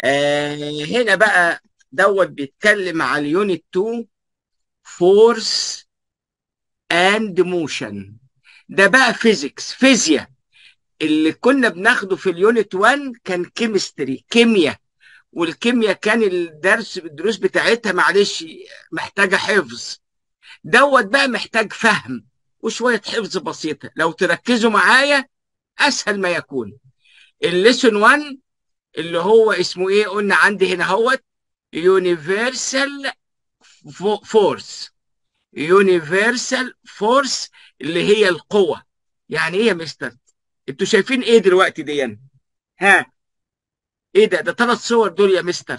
آه هنا بقى دوت بيتكلم على اليونت 2 فورس اند موشن ده بقى فيزيكس فيزياء اللي كنا بناخده في اليونت 1 كان كيمستري كيمياء والكيمياء كان الدرس الدروس بتاعتها معلش محتاجه حفظ دوت بقى محتاج فهم وشويه حفظ بسيطه لو تركزوا معايا اسهل ما يكون الليسون 1 اللي هو اسمه ايه قلنا عندي هنا اهوت يونيفرسال فورس يونيفرسال فورس اللي هي القوه يعني ايه يا مستر انتوا شايفين ايه دلوقتي دي ها ايه ده ده ثلاث صور دول يا مستر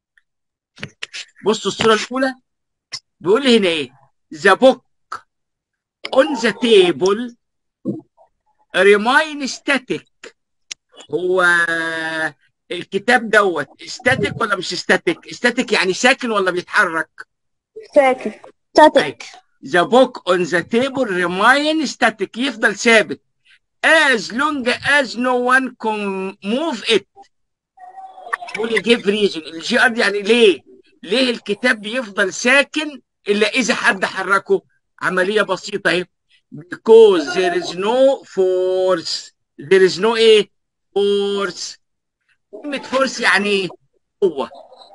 بصوا الصوره الاولى بيقول لي هنا ايه ذا بوك اون ذا تيبل ريماين ستاتيك هو الكتاب دوت ستاتيك ولا مش ستاتيك ستاتيك يعني ساكن ولا بيتحرك ساكن static ذا بوك اون ذا تيبل ريماين ستاتيك يفضل ثابت as long as no one can move it قولي جيف ريزون الجي ار يعني ليه ليه الكتاب بيفضل ساكن الا اذا حد حركه عمليه بسيطه اهي because there is no force there is no ايه force كلمه فورس يعني ايه قوه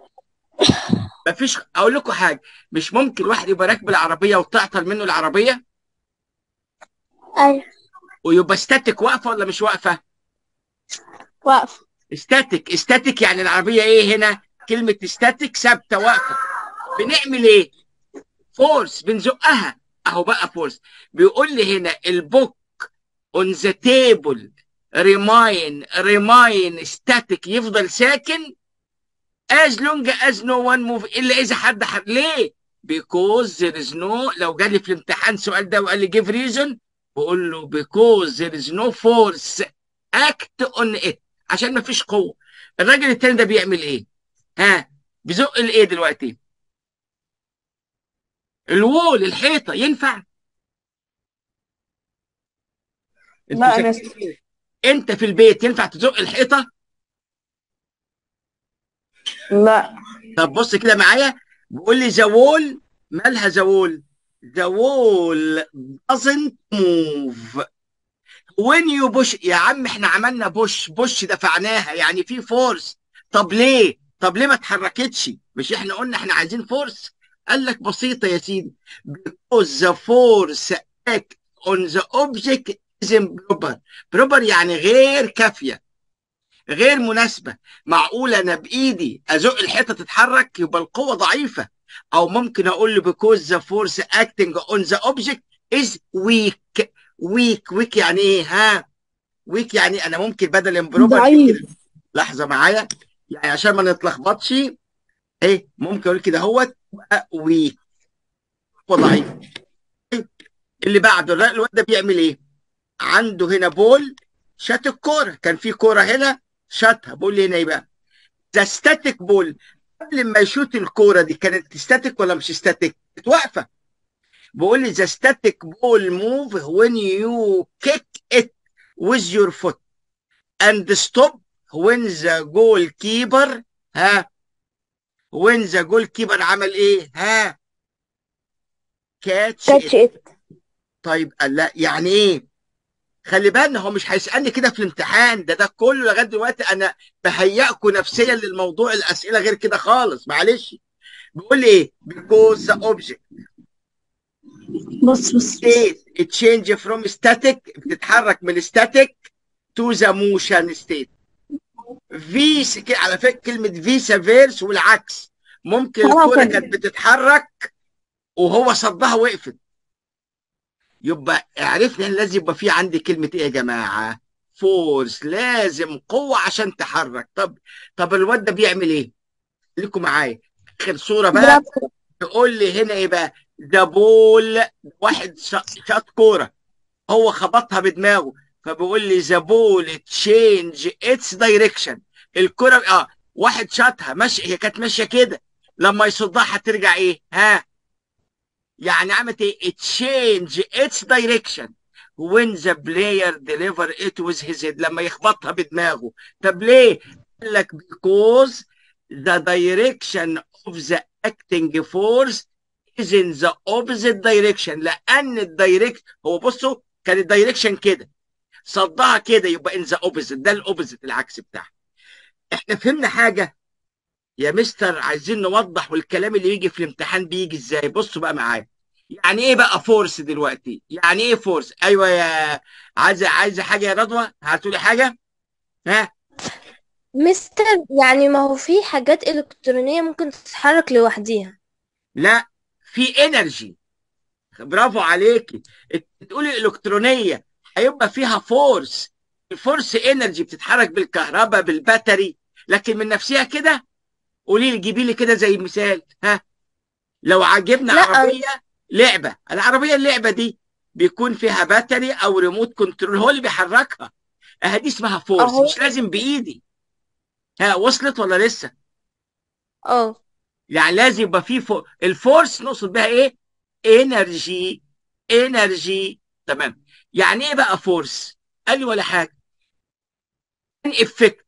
مفيش اقول لكم حاجه مش ممكن واحد يبقى راكب العربيه وتعطل منه العربيه أيوة ويبقى ستاتيك واقفه ولا مش واقفه واقف ستاتيك ستاتيك يعني العربيه ايه هنا كلمه ستاتيك ثابته واقفه بنعمل ايه فورس بنزقها اهو بقى فورس بيقول لي هنا البوك اون ذا تيبل ريماين ريماين ستاتيك يفضل ساكن as long as no one move الا اذا حد حر ليه because there is no لو جالي في الامتحان السؤال ده وقال لي give reason بقول له because there is no force act on it عشان ما فيش قوه الراجل التاني ده بيعمل ايه ها بيزق الايه دلوقتي الوول الحيطه ينفع انتوا لا يا ساكتين ليه؟ انت في البيت ينفع تزق الحيطه لا طب بص كده معايا بيقول لي ذا وول مالها ذا وول ذا وول doesn't move when you push يا عم احنا عملنا بوش بوش دفعناها يعني في فورس طب ليه طب ليه ما اتحركتش مش احنا قلنا احنا عايزين فورس قال لك بسيطة يا سيدي because the force act on the object is improper proper يعني غير كافية غير مناسبة معقولة أنا بإيدي أزق الحيطة تتحرك يبقى القوة ضعيفة أو ممكن أقول له because the force acting on the object is weak weak weak يعني إيه ها weak يعني أنا ممكن بدل امبروبر ضعيف لحظة معايا يعني عشان ما نتلخبطش إيه ممكن أقول كده هو weak وضعيف اللي بعده لا، الواد ده بيعمل إيه عنده هنا بول شات الكورة كان في كورة هنا شاتها بقول لي هنا ايه بقى ذا ستاتيك بول قبل ما يشوت الكوره دي كانت ستاتيك ولا مش ستاتيك؟ كانت واقفه بقول لي ذا ستاتيك بول موف when you kick it with your foot and stop when the goalkeeper ها when the goalkeeper عمل ايه؟ ها كاتش catch it طيب قال لا يعني ايه؟ خلي بالنا هو مش هيسالني كده في الامتحان ده ده كله لغايه دلوقتي انا بهيئكم نفسيا للموضوع الاسئله غير كده خالص معلش بيقول لي ايه؟ because the object بص بص state it change from static بتتحرك من static to the motion state فيس كده على فكره كلمه فيسا فيرس والعكس ممكن آه، الكوره كان- كانت بتتحرك وهو صدها وقفت يبقى عرفنا ان لازم يبقى في عندي كلمه ايه يا جماعه فورس لازم قوه عشان تحرك طب طب الواد ده بيعمل ايه لكم معايا اخر صوره بقى برافو يقول لي هنا ايه بقى ده بول واحد شا- شاط كوره هو خبطها بدماغه فبيقول لي ذا بول تشينج اتس دايركشن الكره اه واحد شاطها ماشي هي كانت ماشيه كده لما يصدها هترجع ايه ها يعني عملت ايه تشينج اتس دايركشن when the player deliver it with his head لما يخبطها بدماغه طب ليه قال لك because the direction of the acting force is in the opposite direction لان الدايركت هو بصوا كان الدايركشن كده صدها كده يبقى in the opposite ده الاوبوزيت العكس بتاعها احنا فهمنا حاجه يا مستر عايزين نوضح والكلام اللي يجي في الامتحان بيجي ازاي بصوا بقى معايا يعني ايه بقى فورس دلوقتي يعني ايه فورس ايوه يا عايزه عايزه حاجه يا رضوى هتقولي حاجه ها مستر يعني ما هو في حاجات إلكترونية ممكن تتحرك لوحديها لا في انرجي برافو عليكي تقولي الكترونيه هيبقى فيها فورس الفورس انرجي بتتحرك بالكهرباء بالباتري لكن من نفسها كده قولي لي جيبي لي كده زي مثال ها لو عجبنا لا. عربيه لعبه العربيه اللعبه دي بيكون فيها باتري او ريموت كنترول هو اللي بيحركها اه دي اسمها فورس أهو. مش لازم بايدي ها وصلت ولا لسه اه يعني لازم يبقى في فو... الفورس نقصد بها ايه انرجي انرجي تمام يعني ايه بقى فورس قال لي ولا حاجه ان افكت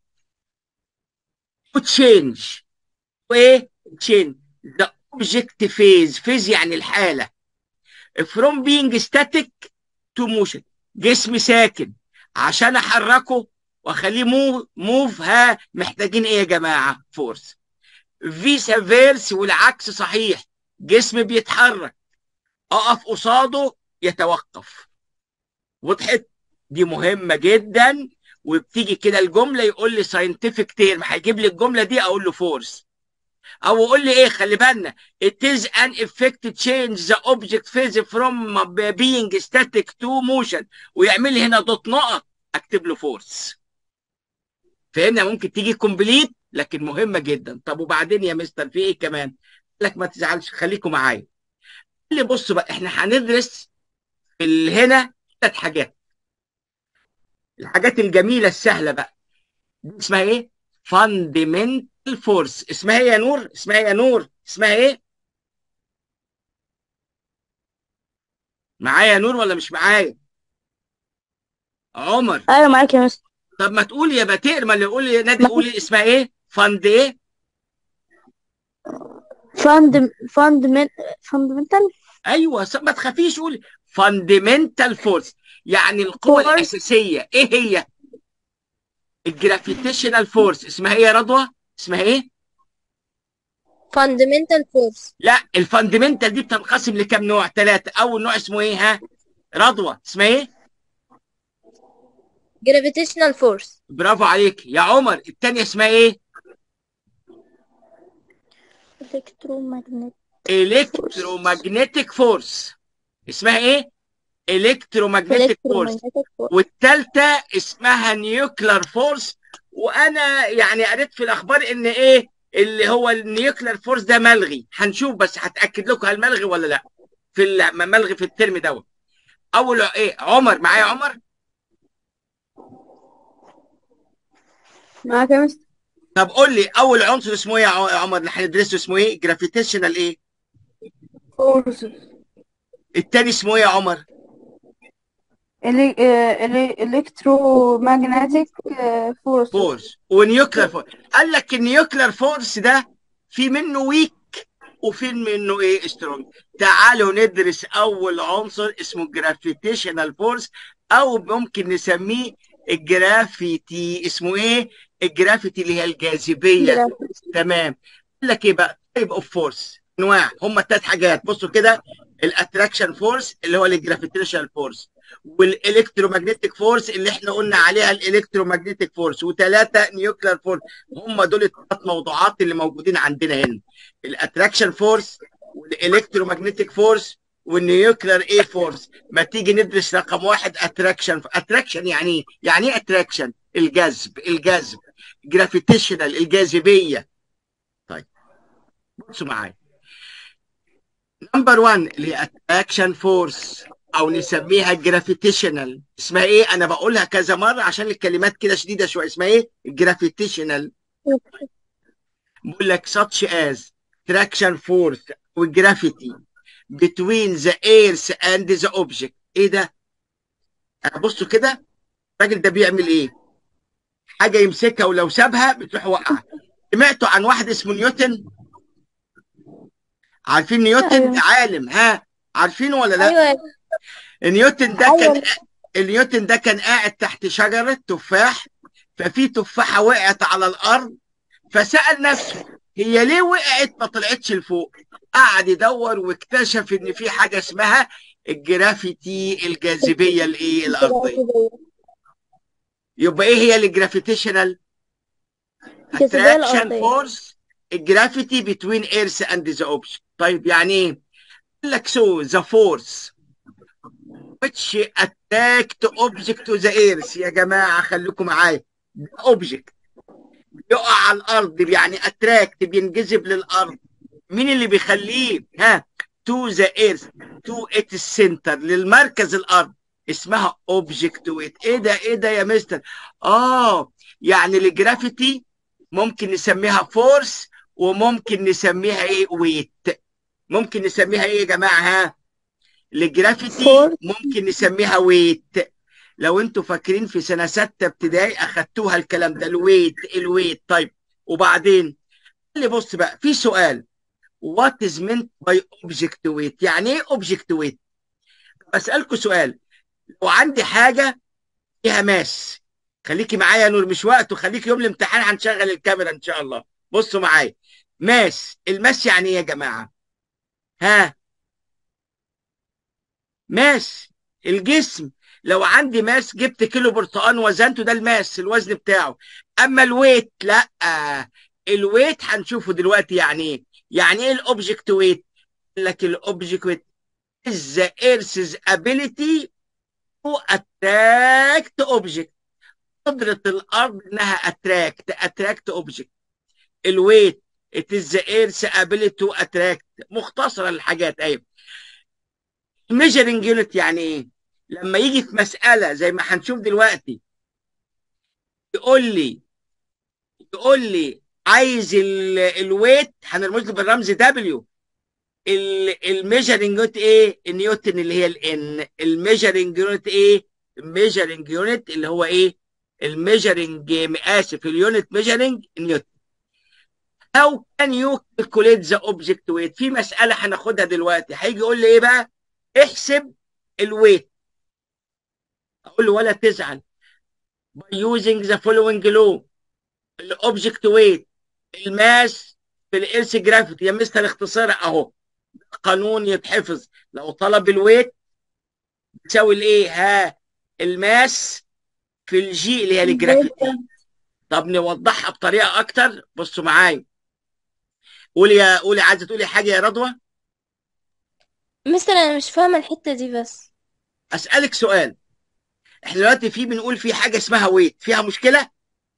وتشينج وايه تشينج ذا اوبجكت فيز فيز يعني الحاله from being static to motion جسم ساكن عشان احركه واخليه موف موف ها محتاجين ايه يا جماعه فورس فيسا فيرس والعكس صحيح جسم بيتحرك اقف قصاده يتوقف وضحت دي مهمه جدا وبتيجي كده الجمله يقول لي ساينتفك تيرم هيجيب لي الجمله دي اقول له فورس او يقول لي ايه خلي بالنا it is an effect change the object phase from being static to motion ويعمل لي هنا دوت نقط اكتب له فورس فهمنا ممكن تيجي كومبليت لكن مهمه جدا طب وبعدين يا مستر في ايه كمان قال لك ما تزعلش خليكم معايا قال لي بصوا بقى احنا هندرس في ال- هنا ثلاث حاجات الحاجات الجميله السهله بقى دي اسمها ايه fundamental force اسمها ايه يا نور اسمها ايه يا نور اسمها ايه معايا يا نور ولا مش معايا عمر ايوه معاك يا مستر طب ما تقول يا بتير ما اللي يقول يا نادي قول لي اسمها ايه فند ايه فاند فاندمنت فاندمنتال ايوه س- ما تخافيش قولي fundamental force يعني القوة Force. الأساسية ايه هي الجرافيتيشنال فورس اسمها ايه يا رضوى اسمها ايه fundamental force لا الفاندمنتال دي بتنقسم لكام نوع ثلاثة أول نوع اسمه إيه ها؟ رضوى اسمها إيه؟ gravitational force برافو عليك يا عمر الثانية اسمها إيه؟ الكترومagnetic الكترومagnetic فورس اسمها إيه؟ الكترومagnetic فورس electromagnetic force والثالثة اسمها نيوكلر فورس وأنا يعني قريت في الأخبار إن إيه؟ اللي هو النيوكلر فورس ده ملغي هنشوف بس هتأكد لكم هل ملغي ولا لا في ال- ملغي في الترم دوت أول إيه؟ عمر معايا عمر؟ معاك يا مستر طب قول لي اول عنصر اسمه ايه يا ع- عمر اللي هندرسه اسمه ايه جرافيتيشنال ايه فورس التاني اسمه ايه يا عمر الكترومagnetic فورس فورس ونيوكلير فورس قال لك النيوكلير فورس ده في منه ويك وفي منه ايه سترونج تعالوا ندرس اول عنصر اسمه جرافيتيشنال فورس او ممكن نسميه الجرافيتي اسمه ايه الجرافيتي اللي هي الجاذبيه تمام قال لك ايه بقى تايب اوف فورس انواع هم ثلاث حاجات بصوا كده الاتراكشن فورس اللي هو الجرافيتيشنال فورس والالكترومagnetic فورس اللي احنا قلنا عليها الالكترومagnetic فورس وثلاثه نيوكلير فورس هم دول الثلاث موضوعات اللي موجودين عندنا هنا الاتراكشن فورس والالكترومagnetic فورس والنيوكلير ايه فورس ما تيجي ندرس رقم واحد اتراكشن اتراكشن يعني ايه يعني ايه اتراكشن الجذب الجذب جرافيتيشنال الجاذبيه طيب بصوا معايا نمبر 1 اللي هي اتراكشن فورس او نسميها جرافيتيشنال اسمها ايه انا بقولها كذا مره عشان الكلمات كده شديده شويه اسمها ايه جرافيتيشنال بقول لك such as traction force وجرافيتي between the earth and the object ايه ده بصوا كده الراجل ده بيعمل ايه حاجه يمسكها ولو سابها بتروح واقعه سمعتوا عن واحد اسمه نيوتن عارفين نيوتن أيوة. ده عالم ها عارفينه ولا لا ايوه نيوتن ده أيوة. كان نيوتن ده كان قاعد تحت شجرة تفاح ففي تفاحة وقعت على الأرض فسأل نفسه هي ليه وقعت ما طلعتش لفوق قعد يدور واكتشف ان في حاجة اسمها الجرافيتي الجاذبية الايه الأرضية يبقى ايه هي الجرافيتيشنال الجاذبية attraction الأرضية. force الجرافيتي between earth and the object طيب يعني ايه قال لك so the force which attacked object to the earth يا جماعة خليكم معايا ده object يقع على الأرض يعني attract بينجذب للأرض مين اللي بيخليه ها to the earth to its center للمركز الأرض اسمها object weight ايه ده ايه ده يا مستر اه يعني الجرافيتي ممكن نسميها فورس وممكن نسميها ايه ويت ممكن نسميها ايه يا جماعه ها الجرافيتي Force. ممكن نسميها ويت لو انتوا فاكرين في سنه سته ابتدائي اخدتوها الكلام ده الويت الويت طيب وبعدين قال لي بص بقى في سؤال وات از meant باي اوبجكت ويت يعني ايه اوبجكت ويت بسالكم سؤال لو عندي حاجه فيها ماس خليكي معايا يا نور مش وقته خليكي يوم الامتحان هنشغل الكاميرا ان شاء الله بصوا معايا ماس الماس يعني ايه يا جماعه ها ماس الجسم لو عندي ماس جبت كيلو برتقان وزنته ده الماس الوزن بتاعه اما الويت لا الويت هنشوفه دلوقتي يعني ايه يعني ايه الاوبجكت ويت قال لك الاوبجكت ويت is the earth's ability to attract object قدرة الأرض إنها attract attract object الويت it is the earth's ability to attract مختصرة الحاجات أيوة measuring unit يعني إيه؟ لما يجي في مسألة زي ما هنشوف دلوقتي يقول لي يقول لي عايز الويت هنرمز له بالرمز دبليو الميجرنج يونت ايه النيوتن اللي هي الان الميجرنج يونت ايه الميجرنج يونت اللي هو ايه الميجرنج اسف اليونت ميجرنج نيوتن او كان يو كالكوليت ذا اوبجكت ويت في مساله هناخدها دلوقتي هيجي يقول لي ايه بقى احسب الويت اقول له ولا تزعل by using the following law الاوبجكت ويت الماس في الارث جرافيتي يا مستر اختصار اهو قانون يتحفظ لو طلب الويت بتساوي الايه ها الماس في الجي اللي هي الجرافيتي طب نوضحها بطريقه اكتر بصوا معايا قولي يا قولي عايزه تقولي حاجه يا رضوى مستر انا مش فاهمه الحته دي بس اسالك سؤال احنا دلوقتي في بنقول في حاجه اسمها ويت فيها مشكله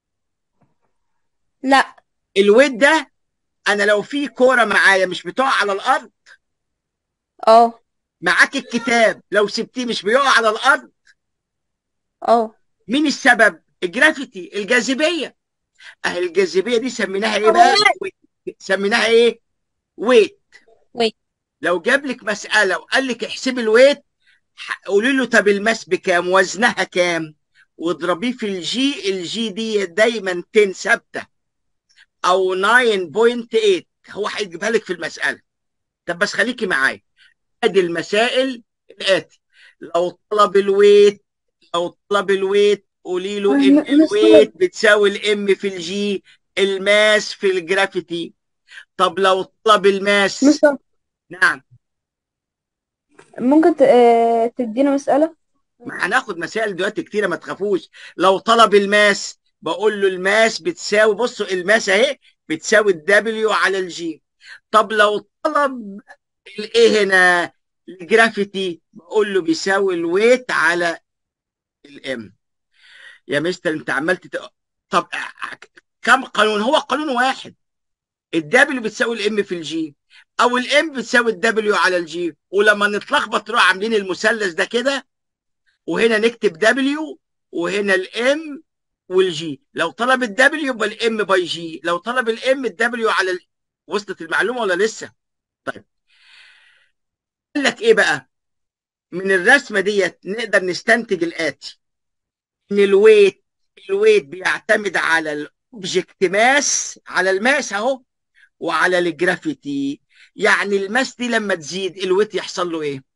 لا الويت ده انا لو في كوره معايا مش بتقع على الارض اه معاك الكتاب لو سبتيه مش بيقع على الارض اه مين السبب الجرافيتي الجاذبيه اهي الجاذبيه دي سميناها ايه بقى ويت. سميناها ايه ويت ويت. لو جاب لك مساله وقال لك احسبي الويت ح- قولي له طب الماس بكام وزنها كام واضربيه في الجي الجي دي دايما 10 ثابته او 9.8 هو هيجيبها لك في المساله طب بس خليكي معايا ادي المسائل الاتي لو طلب الويت لو طلب الويت قولي له ان م- مستر. الويت بتساوي الام في الجي الماس في الجرافيتي طب لو طلب الماس مستر نعم ممكن ت- آه، تدينا مسألة ما هناخد مسائل دلوقتي كتيره ما تخافوش لو طلب الماس بقول له الماس بتساوي بصوا الماس اهي بتساوي الدبليو على الجي طب لو طلب الايه هنا الجرافيتي بقول له بيساوي الويت على الام يا مستر انت عمال تت... طب كم قانون هو قانون واحد الدبليو بتساوي الام في الجي او الام بتساوي الدبليو على الجي ولما نتلخبط نروح عاملين المثلث ده كده وهنا نكتب دبليو وهنا الام والجي لو طلب الدبليو يبقى الام باي جي لو طلب الام الدبليو على ال... وصلت المعلومه ولا لسه طيب قال لك ايه بقى من الرسمه ديت نقدر نستنتج الاتي ان الويت الويت بيعتمد على اوبجكت ماس على الماس اهو وعلى الجرافيتي يعني الماس دي لما تزيد الويت يحصل له ايه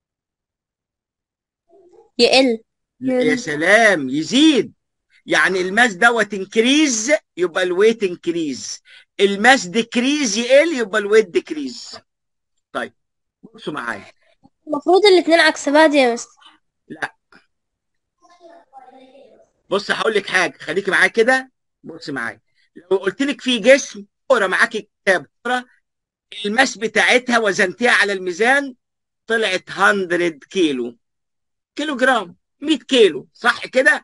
يقل يا سلام يزيد يعني الماس دوت انكريز يبقى الويت انكريز الماس ديكريز يقل يبقى الويت ديكريز طيب بصوا معايا المفروض الاتنين عكس بعض يا مستر لا بص هقول لك حاجه خليكي معايا كده بص معايا لو قلت لك في جسم كوره معاكي كتاب كوره الماس بتاعتها وزنتيها على الميزان طلعت 100 كيلو كيلو جرام 100 كيلو صح كده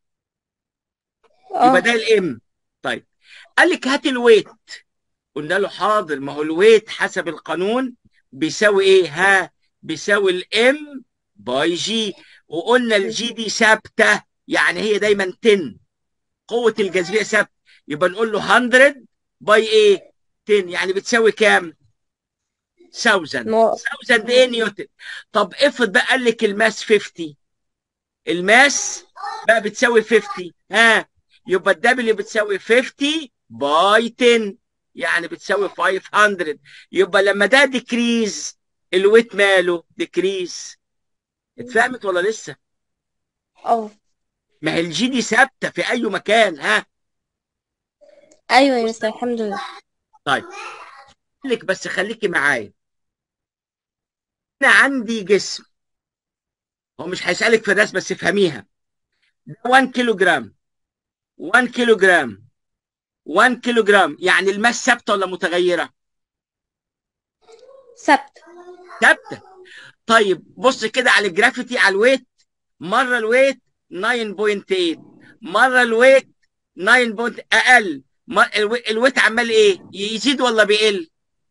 يبقى اه ده الام طيب قال لك هات الويت قلنا له حاضر ما هو الويت حسب القانون بيساوي ايه ها بيساوي الام باي جي وقلنا الجي دي ثابته يعني هي دايما 10 قوه الجاذبيه ثابته يبقى نقول له 100 باي ايه 10 يعني بتساوي كام 1000 مو... 1000 ايه نيوتن طب افرض بقى قال لك الماس 50 الماس بقى بتساوي 50 ها يبقى الدبليو بتساوي 50 باي 10 يعني بتساوي 500 يبقى لما ده ديكريز الويت ماله ديكريز اتفهمت ولا لسه اه ما هي الجي دي ثابته في اي مكان ها ايوه يا مستر الحمد لله طيب لك بس خليكي معايا انا عندي جسم هو مش هيسالك في الرسم بس افهميها ده 1 كيلو جرام 1 كيلو جرام 1 كيلو جرام يعني الماس ثابته ولا متغيره ثابت ثابته طيب بص كده على الجرافيتي على الويت مره الويت 9.8 مره الويت 9 بوينت اقل ما- الوي- الويت عمال ايه يزيد ولا بيقل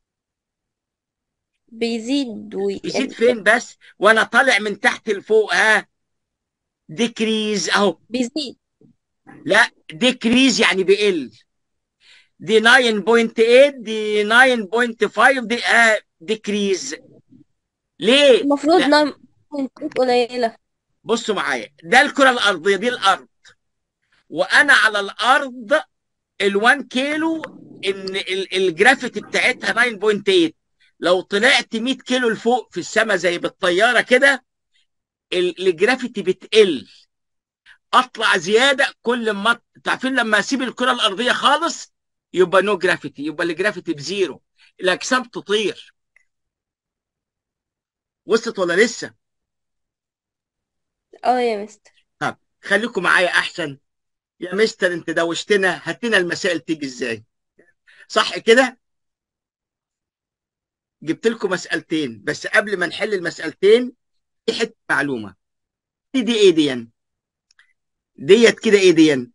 بيزيد يزيد ويقل فين بس وانا طالع من تحت لفوق ها ديكريز اهو بيزيد لا ديكريز يعني بيقل دي 9.8 دي 9.5 دي آه ديكريز ليه المفروض لا نعم قليلة بصوا معايا ده الكرة الأرضية دي الأرض وأنا على الأرض ال1 كيلو إن ال- الجرافيتي بتاعتها 9.8 لو طلعت 100 كيلو لفوق في السماء زي بالطيارة كده ال- الجرافيتي بتقل اطلع زياده كل ما انتوا عارفين لما اسيب الكره الارضيه خالص يبقى نو جرافيتي يبقى الجرافيتي بزيرو الاجسام تطير وصلت ولا لسه اه يا مستر طب خليكم معايا احسن يا مستر انت دوشتنا هات لنا المسائل تيجي ازاي صح كده جبت لكم مسألتين بس قبل ما نحل المسألتين في حته معلومه دي دي ايه دي ديت كده ايه دي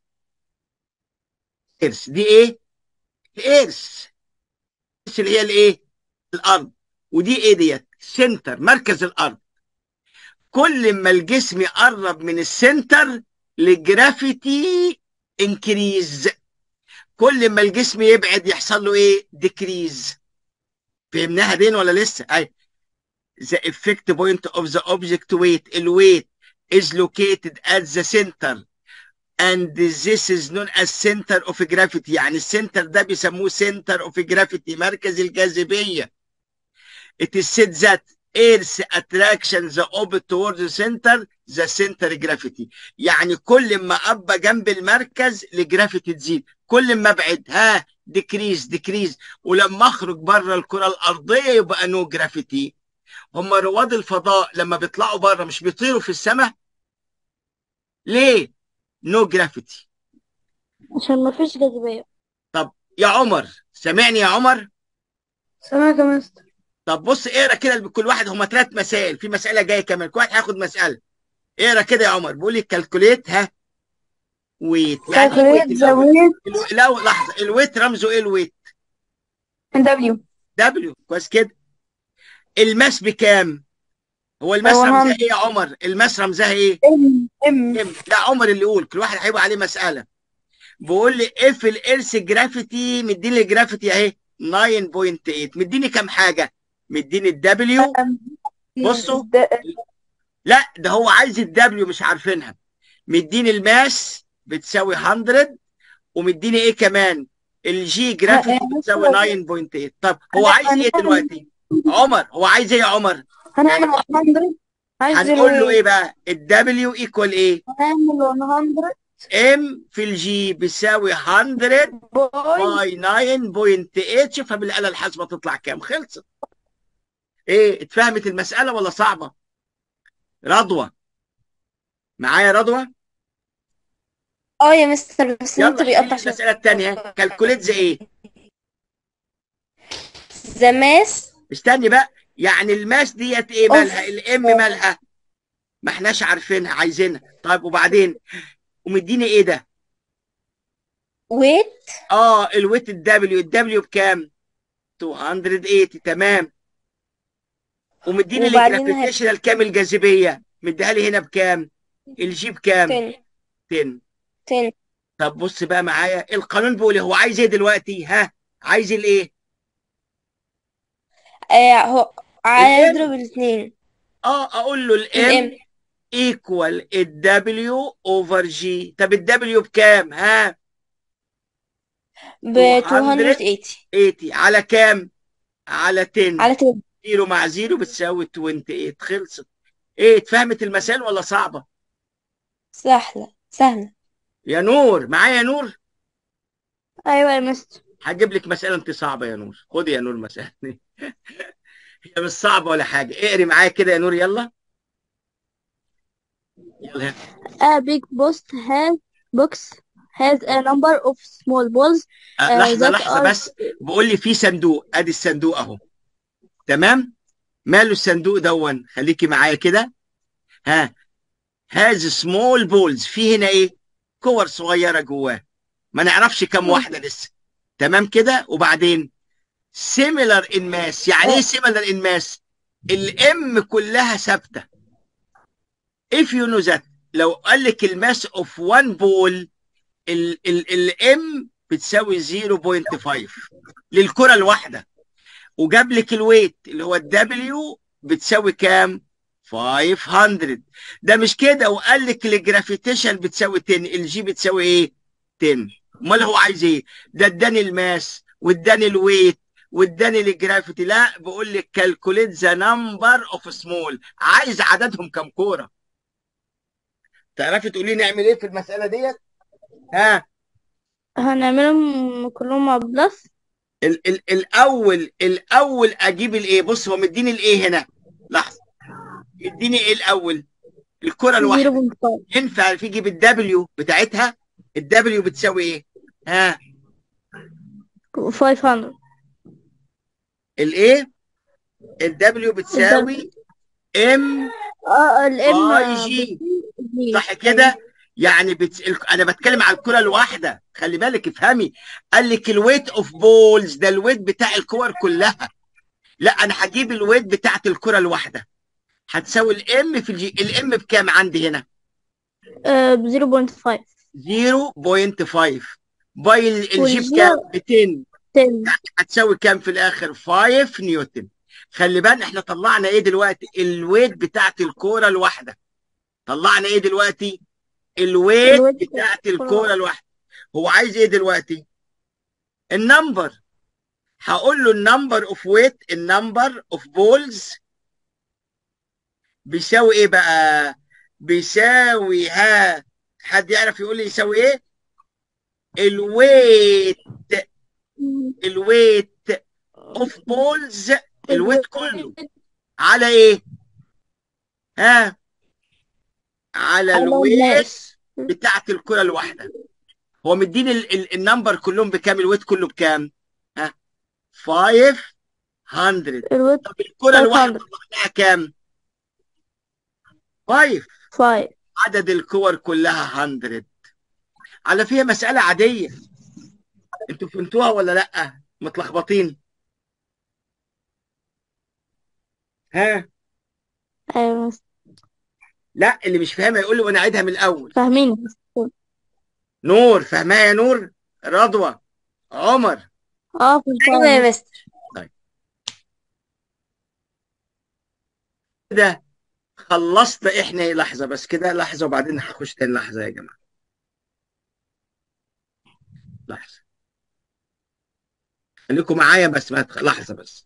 ارث دي ايه الارث الارث اللي هي الايه الارض ودي ايه ديت سنتر مركز الارض كل ما الجسم يقرب من السنتر الجرافيتي انكريز كل ما الجسم يبعد يحصل له ايه ديكريز فهمناها دين ولا لسه اي the effect point of the object weight الويت is located at the center and this is known as center of gravity يعني السنتر ده بيسموه center of gravity مركز الجاذبية it is said that Earth attraction the orbit towards the center the center gravity يعني كل ما ابقى جنب المركز الجرافيتي تزيد كل ما ابعد ها decrease decrease ولما اخرج بره الكرة الارضية يبقى نو جرافيتي هم رواد الفضاء لما بيطلعوا بره مش بيطيروا في السماء ليه نو جرافيتي عشان ما فيش جاذبية طب يا عمر سامعني يا عمر سامعك يا مستر طب بص اقرا كده لكل واحد هما ثلاث مسائل في مسألة جاية كمان كل واحد هياخد مسألة اقرا كده يا عمر بيقول لي كالكوليت ها ويت يعني ايه ويت calculate the الاول weight الو- لا لحظة الويت رمزه ايه الويت in W دبليو كويس كده الماس بكام هو الماس هو رمزها هم ايه يا عمر الماس رمزها ايه M M ام لا عمر اللي يقول كل واحد هيبقى عليه مسألة بيقول لي اف الارث جرافيتي مديني الجرافيتي اهي 9.8 مديني كام حاجة مديني الدبليو بصوا د- لا ده هو عايز الدبليو مش عارفينها مديني الماس بتساوي 100 ومديني ايه كمان الجي جرافيتي بتساوي 9.8 طب هو عايز ايه دلوقتي عمر هو عايز ايه يا عمر هنعمل 100 عايز هنقول له ايه بقى الدبليو ايكوال ايه هنعمل 100 ام في الجي بيساوي 100 باي باي 9.8 شوفها بالآلة الحاسبة تطلع كام خلصت ايه اتفهمت المسألة ولا صعبة رضوى معايا رضوى اه يا مستر بس يلا انت بيقطع حلي المسألة التانية كالكوليت زي ايه ذا ماس استني بقى يعني الماس ديت ايه أوف. مالها الام مالها ما احناش عارفينها عايزينها طيب وبعدين ومديني ايه ده ويت اه الويت الدبليو الدبليو بكام 280 تمام ومديني وبعدين الجرافيتيشنال كام الجاذبيه مديها لي هنا بكام الجي بكام 10 10 10 طب بص بقى معايا القانون بيقول إيه؟ هو عايز ايه دلوقتي ها عايز الايه آه هو الام. هيضرب الاثنين اه اقول له الام الام ايكوال الدبليو اوفر جي طب الدبليو بكام ها ب 280. 280 80 على كام على 10 على 10 زيرو مع زيرو بتساوي 28 خلصت ايه اتفهمت المسائل ولا صعبه سهلة سهلة يا نور معايا يا نور ايوه يا مستر هجيب لك مسألة انت صعبة يا نور خدي يا نور مسألة هي مش صعبة ولا حاجة اقري معايا كده يا نور يلا يلا A big box has box has a number of small balls أه آه، لحظة that لحظة are- بس بقول لي في صندوق ادي الصندوق اهو تمام ماله الصندوق دون خليكي معايا كده ها هاز سمول بولز في هنا ايه كور صغيرة جواه ما نعرفش كم واحدة لسه تمام كده وبعدين سيميلر ان ماس يعني ايه سيميلر ان ماس الام كلها ثابته if you know that لو قال لك الماس اوف 1 بول الام بتساوي 0.5 للكره الواحده وجاب لك الويت اللي هو الدبليو بتساوي كام 500 ده مش كده وقال لك الجرافيتيشن بتساوي 10 الجي بتساوي ايه 10 امال هو عايز ايه ده اداني الماس واداني الويت واداني الجرافيتي لا بقول لك كالكوليت ذا نمبر اوف سمول عايز عددهم كام كوره تعرفي تقولي نعمل ايه في المساله ديت ها هنعملهم كلهم مع بلس ال ال الاول الاول اجيب الايه بص هو مديني الايه هنا لحظه مديني ايه الاول الكره الواحده 0.5 ينفع في يجيب الدبليو بتاعتها الدبليو بتساوي ايه ها 500 الايه الدبليو بتساوي ام اه الام اي جي صح كده يعني بت... ال- انا بتكلم على الكره الواحده خلي بالك افهمي قال لك الويت اوف بولز ده الويت بتاع الكور كلها لا انا هجيب الويت بتاعت الكره الواحده هتساوي الام في الجي الام بكام عندي هنا آه ب 0.5 0.5 باي ال- الجي والجي- بكام 200 10 هتساوي كام في الاخر 5 نيوتن خلي بالنا احنا طلعنا ايه دلوقتي الويت بتاعت الكوره الواحده طلعنا ايه دلوقتي الويت الويت بتاعت الكرة الكوره الواحده هو عايز ايه دلوقتي النمبر هقول له النمبر اوف ويت النمبر اوف بولز بيساوي ايه بقى بيساوي ها حد يعرف يقول لي يساوي ايه الويت الويت اوف بولز الويت كله على ايه ها على على الويت الماس. بتاعت الكره الواحده هو مديني ال- ال- النمبر كلهم بكام الويت كله بكام ها 500 الويت طب الكره الواحده 500. طلعناها كام 5 5 عدد الكور كلها 100 على فيها مساله عاديه انتوا فهمتوها ولا لا متلخبطين ها ايوه مس- لا اللي مش فاهمها يقول لي وانا اعيدها من الاول فاهمين نور فاهمها يا نور رضوى عمر اه في ايوه يا مستر كده خلصت احنا لحظه بس كده لحظه وبعدين هخش تاني لحظه يا جماعه لحظه خليكم معايا بس ما تخ- لحظه بس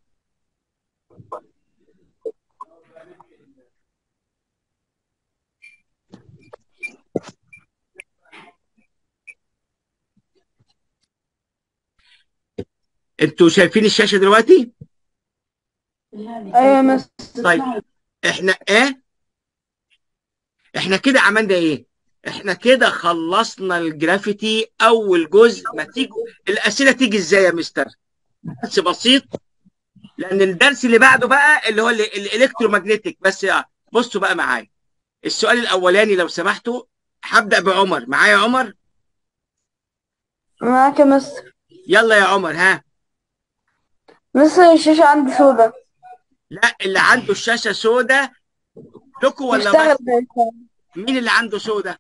انتوا شايفين الشاشه دلوقتي ايوه مستر طيب احنا ايه احنا كده عملنا ايه احنا كده خلصنا الجرافيتي اول جزء ما تيجي الاسئله تيجي ازاي يا مستر بس بسيط لان الدرس اللي بعده بقى اللي هو ال- الالكترومagnetic بس بصوا بقى معايا السؤال الاولاني لو سمحتوا هبدا بعمر معايا يا عمر معاك يا مستر يلا يا عمر ها مستر الشاشة عندي سودا لا اللي عنده الشاشه سوداء لكم ولا اشتغل بس مين اللي عنده سوداء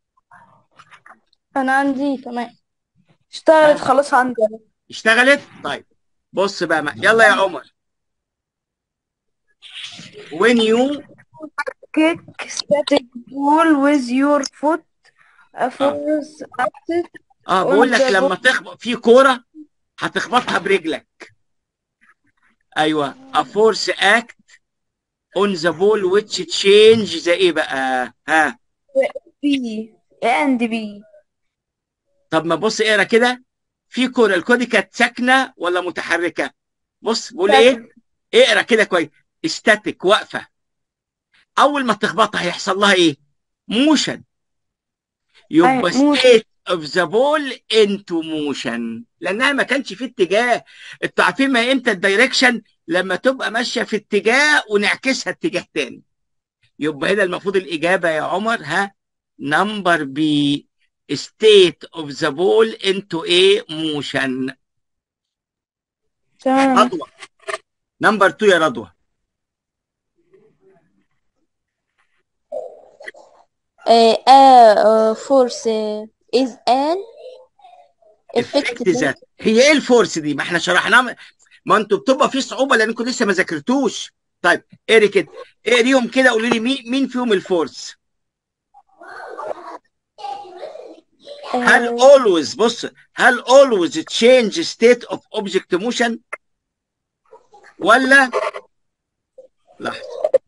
انا عندي كمان اشتغلت خلاص عندي أنا. اشتغلت طيب بص بقى ما. يلا يا عمر when you kick static ball with your foot a force acted اه بقول لك وأنت لما بص- تخبط في كوره هتخبطها برجلك ايوه a force act on the ball which change زي ايه بقى ها B and B طب ما بص اقرا كده في كوره الكوره دي كانت ساكنه ولا متحركه بص بقول ايه اقرا كده كويس استاتيك واقفه اول ما تخبطها هيحصل لها ايه موشن يبقى أيوة، motion. state of the ball into motion لانها ما كانش في اتجاه انتوا عارفين ما امتى الدايركشن لما تبقى ماشيه في اتجاه ونعكسها اتجاه تاني يبقى هنا المفروض الاجابه يا عمر ها نمبر بي state of the ball into a motion تمام رضوى نمبر 2 يا رضوى uh, uh, force uh, is an effect effect ذات هي ايه الفورس دي ما احنا شرحناها ما انتوا بتبقى في صعوبه لانكم لسه ما ذاكرتوش طيب اقري كده اقريهم كده قولوا لي مين مين فيهم الفورس هل always بص هل always change state of object motion ولا لحظه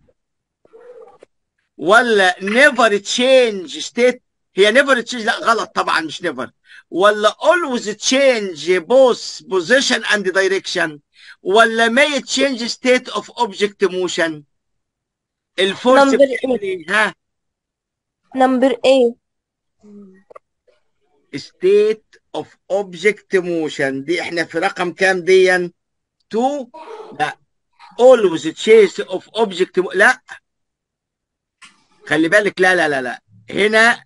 ولا never change state هي never change لا غلط طبعا مش never ولا always change both position and direction ولا may change state of object motion الفورس Number بتعمل ايه ها number A state of object motion دي احنا في رقم كام دي 2 لا always change of object mo- لا خلي بالك لا لا لا لا هنا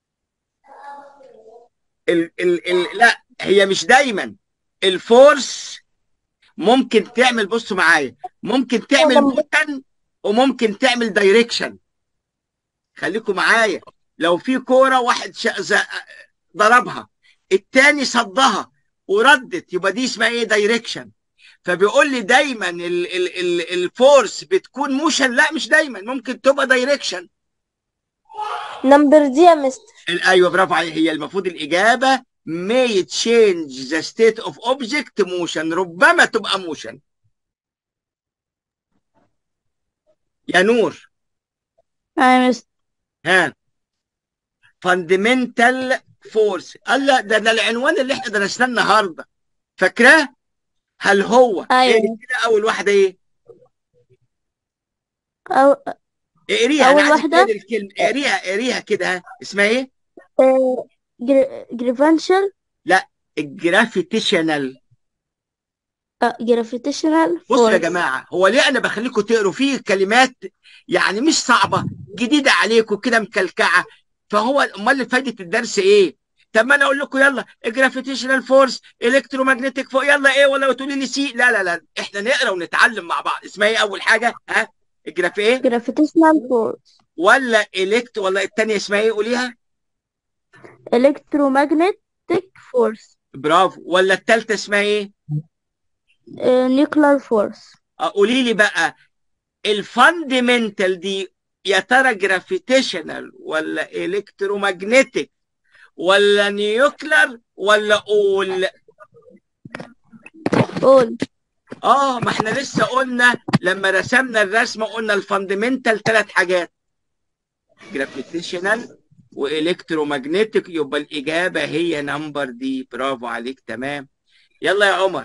ال ال ال لا هي مش دايما الفورس ممكن تعمل بصوا معايا ممكن تعمل موشن وممكن تعمل دايركشن خليكم معايا لو في كوره واحد شا... ز... ضربها التاني صدها وردت يبقى دي اسمها ايه دايركشن فبيقول لي دايما ال ال ال الفورس بتكون موشن لا مش دايما ممكن تبقى دايركشن number D يا مستر ايوه برافو عليك هي المفروض الاجابه may change the state of object motion ربما تبقى موشن يا نور أنا مست ها fundamental force قال لا ده ده العنوان اللي احنا درسناه النهارده فاكراه هل هو أيوة. اقري كده اول واحده ايه أو اقريها أول انا عايزك واحدة؟ تقري الكلمه اقريها اقريها كده ها اسمها ايه جريفانشال الجرافيتيشنال جرافيتيشنال بصوا يا جماعه هو ليه انا بخليكم تقروا فيه كلمات يعني مش صعبه جديده عليكم كده مكلكعه فهو امال فايده الدرس ايه؟ طب ما انا اقول لكم يلا جرافيتيشنال فورس الكترومagnetic فوق يلا ايه ولا تقولي لي سي لا لا لا احنا نقرا ونتعلم مع بعض اسمها ايه اول حاجه ها الجراف ايه جرافيتيشنال فورس ولا الكت ولا الثانيه اسمها ايه قوليها electromagnetic force برافو ولا الثالثه اسمها ايه uh, nuclear force آه، قولي لي بقى الفاندمنتال دي يا ترى جرافيتيشنال ولا الكترومagnetic ولا نيوكلر ولا all all اه ما احنا لسه قلنا لما رسمنا الرسمه قلنا الفاندمنتال ثلاث حاجات جرافيتيشنال والكترومagnetic يبقى الاجابه هي نمبر دي برافو عليك تمام يلا يا عمر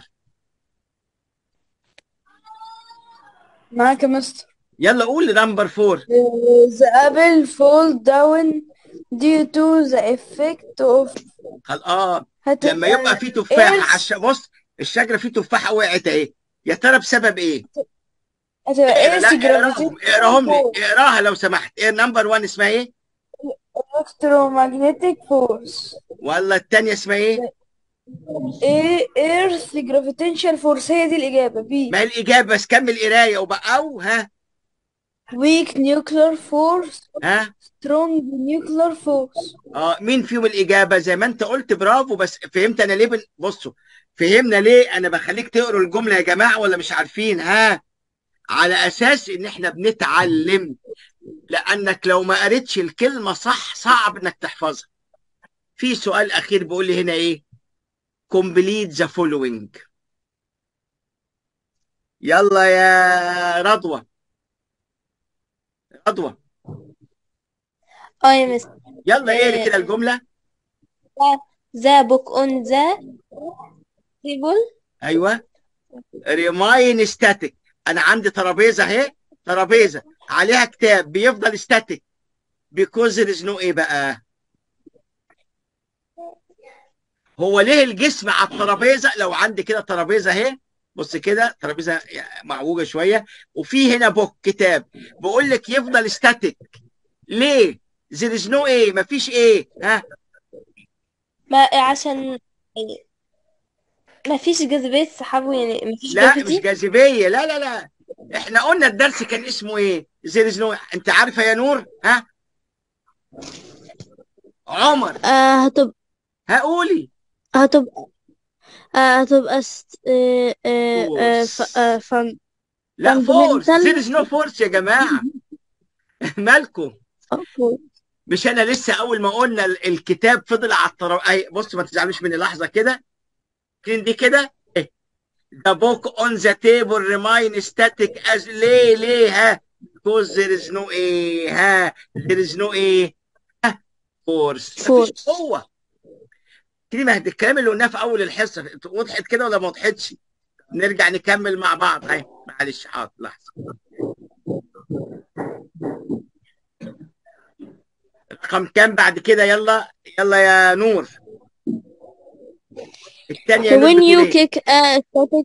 معاك يا مستر يلا قول نمبر فور The apple fall down due to the effect of خل... اه هتبقى لما يبقى في تفاحه Earth- على الش... بص الشجره في تفاحه وقعت اهي يا ترى بسبب ايه؟ هتبقى اقرا Earth لا اقراهم gravitational اقراهم لي force اقراها لو سمحت ايه نمبر 1 اسمها ايه؟ electromagnetic force ولا الثانيه اسمها ايه؟ ايه Earth gravitational force هي دي الإجابة B ما هي الاجابه بس كمل قرايه وبقى او ها weak nuclear force ها strong nuclear force اه مين فيهم الاجابه زي ما انت قلت برافو بس فهمت انا ليه بن... بصوا فهمنا ليه انا بخليك تقروا الجمله يا جماعه ولا مش عارفين ها على اساس ان احنا بنتعلم لانك لو ما قريتش الكلمه صح صعب انك تحفظها في سؤال اخير بيقول لي هنا ايه complete the following يلا يا رضوى رضوى اه يا مستر يلا ايه كده الجمله ذا بوك اون ذا table ايوه ريماين ستاتيك انا عندي ترابيزه اهي ترابيزه عليها كتاب بيفضل ستاتيك بيكوز there is no ايه بقى هو ليه الجسم على الترابيزه لو عندي كده ترابيزه اهي بص كده ترابيزه معوجه شويه وفي هنا بوك كتاب بقول لك يفضل ستاتيك ليه there is no ايه مفيش ايه ها ما عشان ما فيش جاذبية سحاب يعني ما فيش لا مش جافيتي جاذبيه لا لا لا احنا قلنا الدرس كان اسمه ايه there is no انت عارفه يا نور ها عمر آه هتبقى هقولي هتبقى آه هتبقى است... آه آه آه Force. ف... آه فن... لا فورس Fundamental. there is no force يا جماعه مالكم أوكي. مش انا لسه اول ما قلنا ال- الكتاب فضل على الطرف اي بص ما تزعلوش مني لحظه كده فين دي كده إيه. the book on the table remain static as ليه ليه ها because there is no ايه ها there is no ايه ها force مفيش Force. قوه كده ما هد- الكلام اللي قلناه في اول الحصه وضحت كده ولا ما وضحتش نرجع نكمل مع بعض اهي معلش حاضر لحظه رقم كام بعد كده يلا يلا يا نور الثانيه يا نور when you بتقول ايه kick a static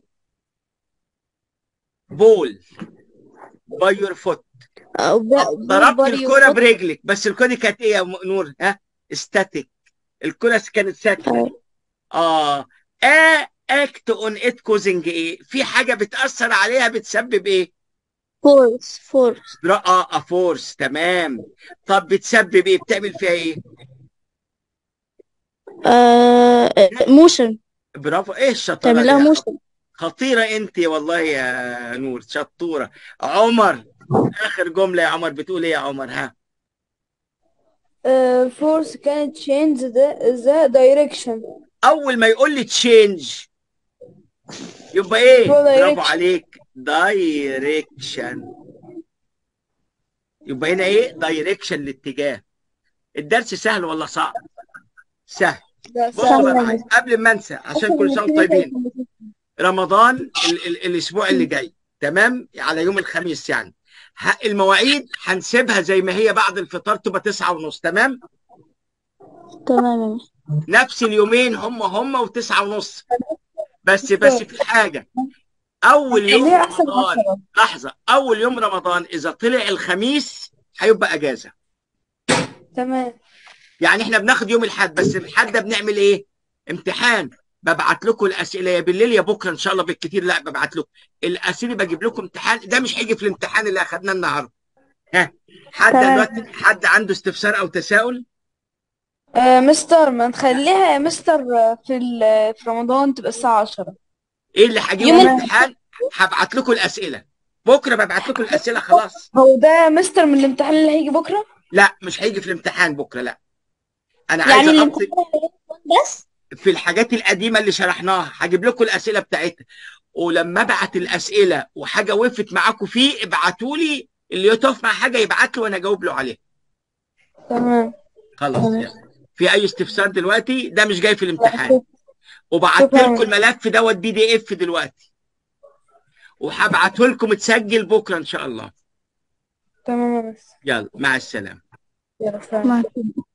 بول باي يور فوت أو ب... ضربت body الكرة foot. برجلك بس الكرة دي كانت ايه يا م- نور ها ستاتيك الكرة كانت ساكنة اه ا اكت اون ات كوزنج ايه في حاجة بتأثر عليها بتسبب ايه force force برا- اه فورس تمام طب بتسبب ايه بتعمل فيها ايه آه motion برافو ايه الشطارة تعمل لها دي motion خطيرة انت والله يا نور شطورة عمر اخر جملة يا عمر بتقول ايه يا عمر ها uh, force can change the, the direction اول ما يقول لي تشينج يبقى ايه هو برافو direction. عليك دايركشن يبقى هنا ايه دايركشن الاتجاه الدرس سهل ولا صعب سهل ده بصوا سهل. بقى معايا، قبل ما انسى عشان كل سنه وانتم طيبين رمضان ال ال الاسبوع اللي جاي تمام على يوم الخميس يعني ه- المواعيد هنسيبها زي ما هي بعد الفطار تبقى تسعة ونص تمام تمام يا مس. نفس اليومين هم هم وتسعة ونص بس بس في حاجة أول يوم خليها أحسن رمضان عشرة. لحظة أول يوم رمضان إذا طلع الخميس هيبقى أجازة تمام يعني إحنا بناخد يوم الحد بس الحد ده بنعمل إيه؟ امتحان ببعت لكم الأسئلة يا بالليل يا بكرة إن شاء الله بالكتير لا ببعت لكم الأسئلة بجيب لكم امتحان ده مش هيجي في الامتحان اللي أخدناه النهاردة ها حد تمام. دلوقتي حد عنده استفسار أو تساؤل؟ آه مستر ما نخليها يا مستر آه، في ال- في رمضان تبقى الساعة 10 إيه اللي هجيبه يوم في الامتحان؟ هبعت لكم الأسئلة بكرة ببعت لكم الأسئلة خلاص هو ده مستر من الامتحان اللي هيجي بكرة لا مش هيجي في الامتحان بكره لا انا يعني عايز الامتحان اغطي هيكون بس في الحاجات القديمه اللي شرحناها هجيب لكم الاسئله بتاعتها ولما ابعت الاسئله وحاجه وقفت معاكم فيه ابعتوا لي اللي يقف مع حاجه يبعت لي وانا اجاوب له عليها تمام خلاص تمام. يعني. في اي استفسار دلوقتي ده مش جاي في الامتحان شكرا. وبعت شكراً. لكم الملف دوت بي دي اف دلوقتي وهبعته لكم متسجل بكره ان شاء الله تمام يا مستر يلا مع السلامه يلا سلام مع السلامة